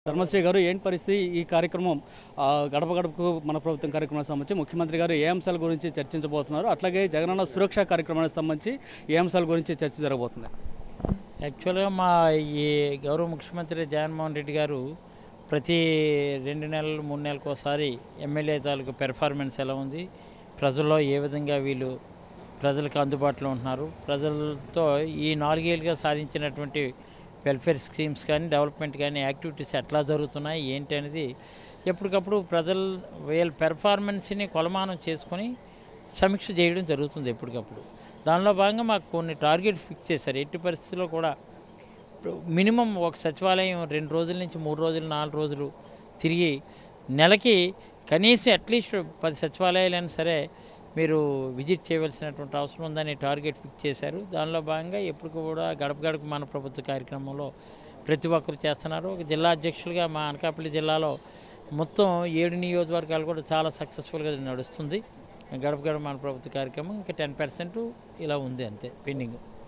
ధర్మశ్రీ గారు ఏంటి పరిస్థితి ఈ కార్యక్రమం ఆ, గడప గడపకు మన ప్రభుత్వం కార్యక్రమానికి సంబంధించి ముఖ్యమంత్రి గారు ఏ అంశాల గురించి చర్చించబోతున్నారు అట్లాగే జగనన్న సురక్ష కార్యక్రమానికి సంబంధించి ఏ అంశాల గురించి చర్చ జరగబోతుంది యాక్చువల్గా మా ఈ గౌరవ ముఖ్యమంత్రి జగన్మోహన్ రెడ్డి గారు ప్రతి రెండు నెలలు మూడు నెలలకు ఒకసారి ఎమ్మెల్యే తాలూకు పెర్ఫార్మెన్స్ ఎలా ఉంది ప్రజల్లో ఏ విధంగా వీళ్ళు ప్రజలకు అందుబాటులో ఉంటున్నారు ప్రజలతో ఈ నాలుగేళ్ళుగా సాధించినటువంటి వెల్ఫేర్ స్కీమ్స్ కానీ డెవలప్మెంట్ కానీ యాక్టివిటీస్ ఎట్లా జరుగుతున్నాయి ఏంటి అనేది ఎప్పటికప్పుడు ప్రజలు వీళ్ళ పెర్ఫార్మెన్స్ని కొలమానం చేసుకొని సమీక్ష చేయడం జరుగుతుంది ఎప్పటికప్పుడు దానిలో భాగంగా మాకు కొన్ని టార్గెట్ ఫిక్స్ చేశారు ఎట్టి పరిస్థితుల్లో కూడా మినిమం ఒక సచివాలయం రెండు రోజుల నుంచి మూడు రోజులు నాలుగు రోజులు తిరిగి నెలకి కనీసం అట్లీస్ట్ పది సచివాలయాలైనా సరే మీరు విజిట్ చేయవలసినటువంటి అవసరం ఉందని టార్గెట్ ఫిక్స్ చేశారు దానిలో భాగంగా ఎప్పుడు కూడా గడప గడప మన ప్రభుత్వ కార్యక్రమంలో ప్రతి ఒక్కరు చేస్తున్నారు ఒక జిల్లా అధ్యక్షులుగా మా అనకాపల్లి జిల్లాలో మొత్తం ఏడు నియోజకవర్గాలు కూడా చాలా సక్సెస్ఫుల్గా నడుస్తుంది గడప గడప మన ప్రభుత్వ కార్యక్రమం ఇంకా టెన్ పర్సెంట్ ఇలా ఉంది అంతే పెండింగ్